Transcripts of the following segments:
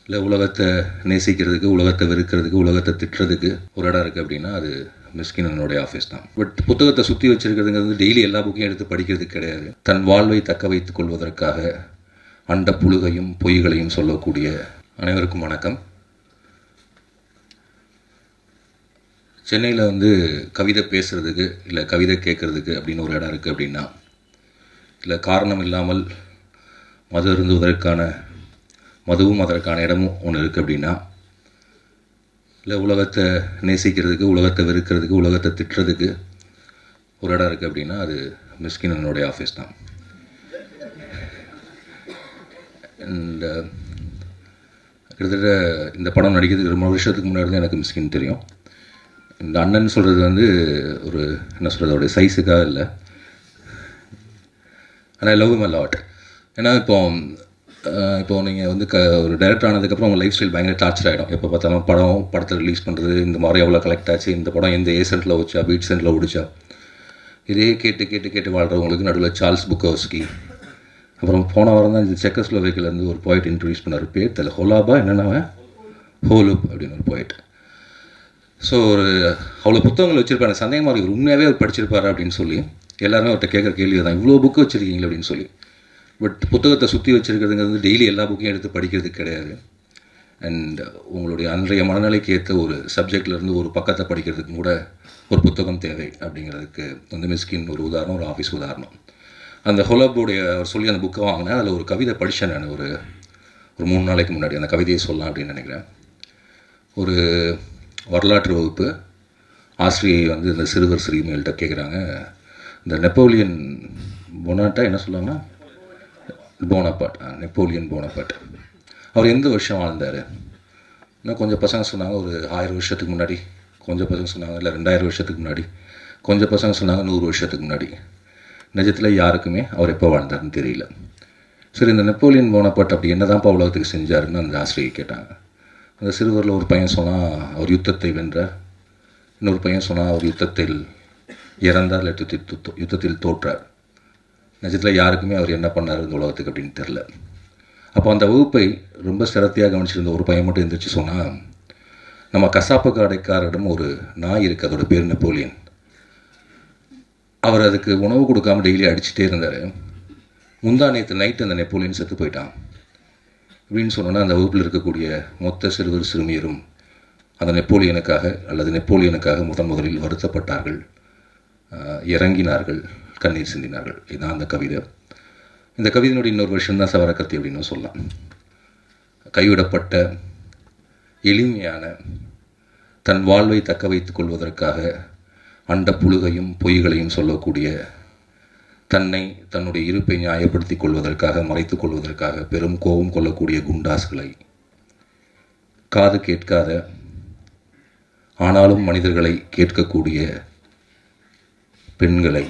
இல்லை உலகத்தை நேசிக்கிறதுக்கு உலகத்தை வெறுக்கிறதுக்கு உலகத்தை திட்டுறதுக்கு ஒரு இடம் இருக்குது அப்படின்னா அது மிஸ்கினனுடைய ஆஃபீஸ் தான் பட் புத்தகத்தை சுற்றி வச்சிருக்கிறதுங்கிறது டெய்லி எல்லா புக்கையும் எடுத்து படிக்கிறது கிடையாது தன் வாழ்வை தக்க வைத்துக் கொள்வதற்காக அண்ட புழுகையும் பொய்களையும் சொல்லக்கூடிய அனைவருக்கும் வணக்கம் சென்னையில் வந்து கவிதை பேசுகிறதுக்கு இல்லை கவிதை கேட்குறதுக்கு அப்படின்னு ஒரு இடம் இருக்குது அப்படின்னா இல்லை காரணம் இல்லாமல் மது இருந்துவதற்கான மதுவும் அதற்கான இடமும் ஒன்று இருக்குது அப்படின்னா இல்லை உலகத்தை நேசிக்கிறதுக்கு உலகத்தை வெறுக்கிறதுக்கு உலகத்தை திட்டுறதுக்கு ஒரு இடம் இருக்குது அப்படின்னா அது மிஸ்கினனுடைய ஆஃபீஸ் தான் அண்ட் கிட்டத்தட்ட இந்த படம் நடிக்கிறதுக்கு ரொம்ப வருஷத்துக்கு முன்னாடி தான் எனக்கு மிஸ்கின் தெரியும் இந்த அண்ணன் சொல்கிறது வந்து ஒரு என்ன சொல்கிறது அவருடைய சைஸுக்காக இல்லை ஆனால் லவ் மை லாட் ஏன்னா இப்போ அஹ், இப்போ நீங்கள் வந்து க ஒரு டைரக்டர் ஆனதுக்கப்புறம் உங்கள் லைஃப் ஸ்டைல் பயங்கர டார்ச்சர் ஆகிடும் எப்போ பார்த்தாலும் படம் படத்தை ரிலீஸ் பண்ணுறது இந்த மாதிரி எவ்வளோ கலெக்ட் ஆச்சு இந்த படம் எந்த ஏ சென்ட்டில் வச்சா பீட் சென்ட்டில் ஓடிச்சா இதே கேட்டு கேட்டு கேட்டு வாழ்கிறவங்களுக்கு நடுவில் சார்ல்ஸ் புக்கோஸ்கி அப்புறம் போன வாரம் தான் இந்த செக்கஸ்லோவேக்கிலேருந்து ஒரு போயிட் இன்ட்ரடியூஸ் பண்ணார் பேர் தெரியல ஹோலாபா என்னென்ன ஹோலுப் அப்படின்னு ஒரு போயிட் ஸோ ஒரு அவ்வளோ புத்தகங்கள் வச்சுருப்பாரு எனக்கு சந்தேகமாக இருக்கு உண்மையாகவே அவர் படிச்சிருப்பாரு அப்படின்னு சொல்லி எல்லாருமே அவர்கிட்ட கேட்குற கேள்வி தான் இவ்வளோ புக்கு வச்சுருக்கீங்களே அப்படின்னு சொல்லி பட் புத்தகத்தை சுற்றி வச்சுருக்கிறதுங்கிறது டெய்லி எல்லா புக்கையும் எடுத்து படிக்கிறது கிடையாது அண்ட் உங்களுடைய அன்றைய மனநிலைக்கு ஏற்ற ஒரு சப்ஜெக்ட்லேருந்து ஒரு பக்கத்தை படிக்கிறதுக்கு கூட ஒரு புத்தகம் தேவை அப்படிங்கிறதுக்கு வந்து மிஸ்கின் ஒரு உதாரணம் ஒரு ஆஃபீஸ் உதாரணம் அந்த ஹொலபுடைய அவர் சொல்லி அந்த புக்கை வாங்கினேன் அதில் ஒரு கவிதை படித்தேன் நான் ஒரு ஒரு மூணு நாளைக்கு முன்னாடி அந்த கவிதையை சொல்லலாம் அப்படின்னு நினைக்கிறேன் ஒரு வரலாற்று வகுப்பு ஆசிரியை வந்து இந்த சிறுவர் சிறுமிகள்கிட்ட கேட்குறாங்க இந்த நெப்போலியன் பொனாட்டா என்ன சொல்லுவாங்கன்னா போனபாட் நெப்போலியன் போனபாட் அவர் எந்த வருஷம் வாழ்ந்தார் இன்னும் கொஞ்சம் பசங்க சொன்னாங்க ஒரு ஆயிரம் வருஷத்துக்கு முன்னாடி கொஞ்சம் பசங்க சொன்னாங்க இல்லை ரெண்டாயிரம் வருஷத்துக்கு முன்னாடி கொஞ்சம் பசங்க சொன்னாங்க நூறு வருஷத்துக்கு முன்னாடி நிஜத்தில் யாருக்குமே அவர் எப்போ வாழ்ந்தாருன்னு தெரியல சரி இந்த நெப்போலியன் போனபாட் அப்படி என்னதான்ப்பா உலகத்துக்கு செஞ்சாருன்னு அந்த ஆசிரியை கேட்டாங்க அந்த சிறுவரில் ஒரு பையன் சொன்னால் அவர் யுத்தத்தை வென்றார் இன்னொரு பையன் சொன்னால் அவர் யுத்தத்தில் இறந்தார் இல்லை யுத்தத்தில் தோ- யுத்தத்தில் தோற்றார் நிஜத்தில் யாருக்குமே அவர் என்ன பண்ணார் இந்த உலகத்துக்கு அப்படின்னு தெரில அப்போ அந்த வகுப்பை ரொம்ப சிரத்தையாக கவனிச்சிருந்த ஒரு பையன் மட்டும் எந்திரிச்சு சொன்னால் நம்ம கசாப்பு கடைக்காரரிடம் ஒரு நாய் இருக்குது அதோட பேர் நெப்போலியன் அவர் அதுக்கு உணவு கொடுக்காம டெய்லி அடிச்சுட்டே இருந்தார் முந்தா நேற்று நைட்டு அந்த நெப்போலியன் செத்து போயிட்டான் அப்படின்னு சொன்னோன்னா அந்த வகுப்பில் இருக்கக்கூடிய மொத்த சிறுவர் சிறுமியரும் அந்த நெப்போலியனுக்காக அல்லது நெப்போலியனுக்காக முதன் முதலில் வருத்தப்பட்டார்கள் ஆஹ் இறங்கினார்கள் கண்ணீர் சிந்தினார்கள் இதுதான் அந்த கவிதை இந்த கவிதையினுடைய இன்னொரு வருஷம் தான் சவரக்கத்தி அப்படின்னு சொல்லலாம் கைவிடப்பட்ட எளிமையான தன் வாழ்வை தக்க வைத்துக் கொள்வதற்காக அண்ட புழுகையும் பொய்களையும் சொல்லக்கூடிய தன்னை தன்னுடைய இருப்பை நியாயப்படுத்திக் கொள்வதற்காக மறைத்துக் கொள்வதற்காக பெரும் கோபம் கொள்ளக்கூடிய குண்டாஸ்களை காது கேட்காத ஆனாலும் மனிதர்களை கேட்கக்கூடிய பெண்களை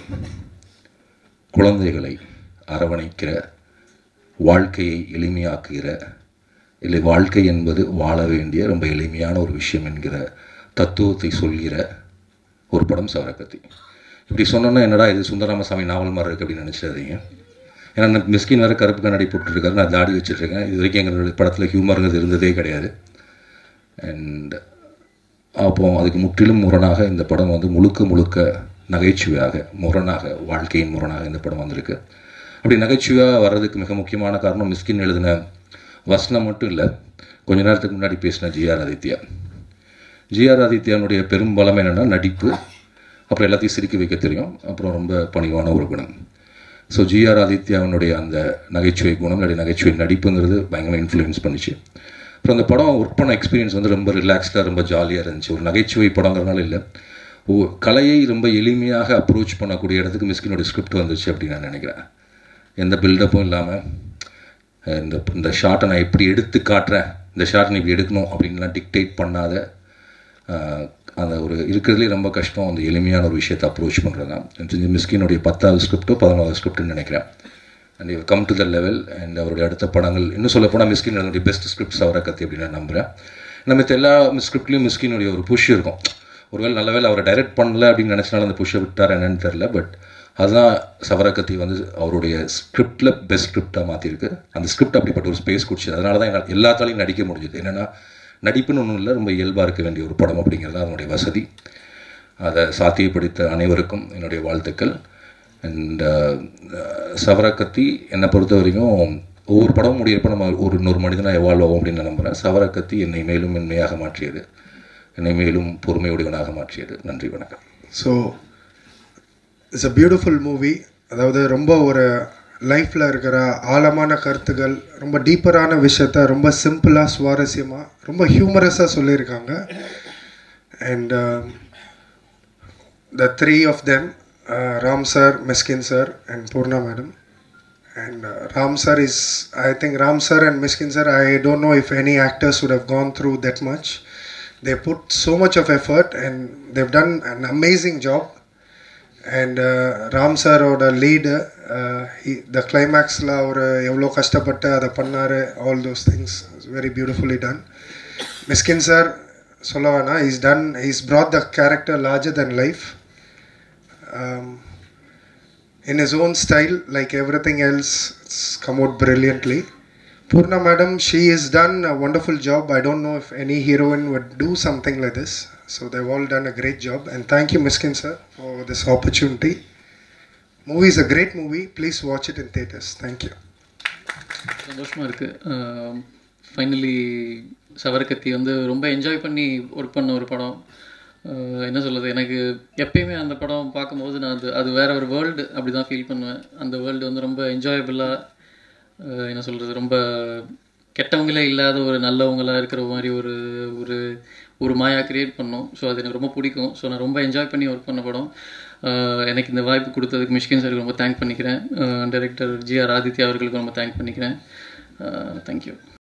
குழந்தைகளை அரவணைக்கிற வாழ்க்கையை எளிமையாக்குகிற இல்லை வாழ்க்கை என்பது வாழ வேண்டிய ரொம்ப எளிமையான ஒரு விஷயம் என்கிற தத்துவத்தை சொல்கிற ஒரு படம் சவரக்கத்தி இப்படி சொன்னோன்னா என்னடா இது சுந்தரராமசாமி நாவல் மாதிரி இருக்குது அப்படின்னு நினச்சிடாதீங்க ஏன்னா நான் மிஸ்கின் வேறு கருப்பு கண்ணாடி போட்டுருக்காரு நான் தாடி வச்சுட்ருக்கேன் இது வரைக்கும் எங்களுடைய படத்தில் ஹியூமருங்கிறது இருந்ததே கிடையாது அண்ட் அப்போ அதுக்கு முற்றிலும் முரணாக இந்த படம் வந்து முழுக்க முழுக்க நகைச்சுவையாக முரணாக வாழ்க்கையின் முரணாக இந்த படம் வந்திருக்கு அப்படி நகைச்சுவையாக வர்றதுக்கு மிக முக்கியமான காரணம் மிஸ்கின் எழுதின வசனம் மட்டும் இல்லை கொஞ்ச நேரத்துக்கு முன்னாடி பேசின ஜிஆர் ஆதித்யா ஜிஆர் ஆதித்யானுடைய பெரும் பலம் என்னென்னா நடிப்பு அப்புறம் எல்லாத்தையும் சிரிக்க வைக்க தெரியும் அப்புறம் ரொம்ப பணிவான ஒரு குணம் ஸோ ஜிஆர் ஆதித்யாவினுடைய அந்த நகைச்சுவை குணம் இல்லாட்டி நகைச்சுவை நடிப்புங்கிறது பயங்கரமாக இன்ஃப்ளூயன்ஸ் பண்ணிச்சு அப்புறம் அந்த படம் ஒர்க் பண்ண எக்ஸ்பீரியன்ஸ் வந்து ரொம்ப ரிலாக்ஸ்டாக ரொம்ப ஜாலியாக இருந்துச்சு ஒரு நகைச்சுவை படங்கிறனால இல்லை ஓ கலையை ரொம்ப எளிமையாக அப்ரோச் பண்ணக்கூடிய இடத்துக்கு மிஸ்கினுடைய ஸ்கிரிப்ட் வந்துச்சு அப்படின்னு நான் நினைக்கிறேன் எந்த பில்டப்பும் இல்லாமல் இந்த இந்த ஷாட்டை நான் எப்படி எடுத்து காட்டுறேன் இந்த ஷாட் நீ இப்படி எடுக்கணும் அப்படின்லாம் டிக்டேட் பண்ணாத ஆஹ், அந்த ஒரு இருக்கிறதுலே ரொம்ப கஷ்டம் அந்த எளிமையான ஒரு விஷயத்தை அப்ரோச் பண்ணுறது தான் எனக்கு தெரிஞ்சு மிஸ்கினுடைய பத்தாவது ஸ்கிரிப்டோ பதினோராவது ஸ்கிரிப்ட்னு நினைக்கிறேன் அண்ட் இவர் come to the level and அவருடைய அடுத்த படங்கள் இன்னும் சொல்ல போனால் மிஸ்கின் என்னுடைய பெஸ்ட் ஸ்கிரிப்ட்ஸ் அவரை கத்தி அப்படின்னு நான் நம்புகிறேன் நம்ம எல்லா ஸ்கிரிப்ட்லேயும் மிஸ்கினுடைய ஒரு புஷ் இருக்கும் ஒருவேளை நல்ல வேளை அவரை டைரக்ட் பண்ணல அப்படின்னு நினச்சனால அந்த புஷ்ஷை விட்டார் என்னன்னு தெரில பட் அதுதான் சவரக்கத்தி வந்து அவருடைய ஸ்கிரிப்டில் பெஸ்ட் ஸ்கிரிப்டாக மாற்றிருக்கு அந்த ஸ்கிரிப்ட் அப்படிப்பட்ட ஒரு ஸ்பேஸ் குடிச்சு அதனால தான் என்னால் எல்லாத்தாலையும் நடிக்க முடிஞ்சுது என்னென்னா நடிப்புன்னு ஒன்றும் இல்லை ரொம்ப இயல்பாக இருக்க வேண்டிய ஒரு படம் அப்படிங்கிறது அதனுடைய வசதி அதை சாத்தியப்படுத்த அனைவருக்கும் என்னுடைய வாழ்த்துக்கள் அண்ட் சவரக்கத்தி என்னை பொறுத்த வரைக்கும் ஒவ்வொரு படம் முடியிறப்ப நம்ம ஒரு இன்னொரு மனிதனாக எவால்வ் ஆகும் அப்படின்னு நான் நம்புகிறேன் சவரக்கத்தி என்னை மேலும் மென்மையாக மாற்றியது என்னை மேலும் பொறுமையுடையவனாக மாற்றியது நன்றி வணக்கம் so it's a beautiful movie அதாவது ரொம்ப ஒரு லைஃப்பில் இருக்கிற ஆழமான கருத்துக்கள் ரொம்ப டீப்பரான விஷயத்த ரொம்ப சிம்பிளாக சுவாரஸ்யமாக ரொம்ப ஹியூமரஸாக சொல்லியிருக்காங்க and the three of them Ram sir Mysskin sir and Poorna madam And uh, Ram sir is, I think Ram sir and Miskin sir, I don't know if any actors would have gone through that much. They put so much of effort and they've done an amazing job. And uh, Ram sir ஓட lead the கிளைமேக்ஸில் அவர் எவ்வளோ கஷ்டப்பட்டு அதை பண்ணார் all those things very beautifully done Mysskin sir சொல்ல வேணாம் is done is brought the character larger than life in his own style, like everything else, it's come out brilliantly. Purna madam, she has done a wonderful job. I don't know if any heroine would do something like this. So they've all done a great job. And thank you, Miskin sir, for this opportunity. Movie is a great movie. Please watch it in theaters. Thank you. சந்தோஷமாக இருக்குது finally சவரக்கத்தி வந்து ரொம்ப enjoy பண்ணி work பண்ண ஒரு படம் அஹ் என்ன சொல்கிறது எனக்கு எப்பயுமே அந்த படம் பார்க்கும்போது நான் அது அது வேற ஒரு வேர்ல்டு அப்படி தான் ஃபீல் பண்ணுவேன் அந்த வேர்ல்டு வந்து ரொம்ப என்ஜாயபிளாக என்ன சொல்கிறது ரொம்ப கெட்டவங்களே இல்லாத ஒரு நல்லவங்களாக இருக்கிற மாதிரி ஒரு ஒரு ஒரு மாயா கிரியேட் பண்ணோம் ஸோ அது எனக்கு ரொம்ப பிடிக்கும் ஸோ நான் ரொம்ப என்ஜாய் பண்ணி ஒர்க் பண்ண படம் அஹ் எனக்கு இந்த வாய்ப்பு கொடுத்ததுக்கு மிஷ்கின் சாருக்கு ரொம்ப தேங்க் பண்ணிக்கிறேன் டைரக்டர் ஜி ஆர் ஆதித்யா அவர்களுக்கு ரொம்ப தேங்க் பண்ணிக்கிறேன் தேங்க்யூ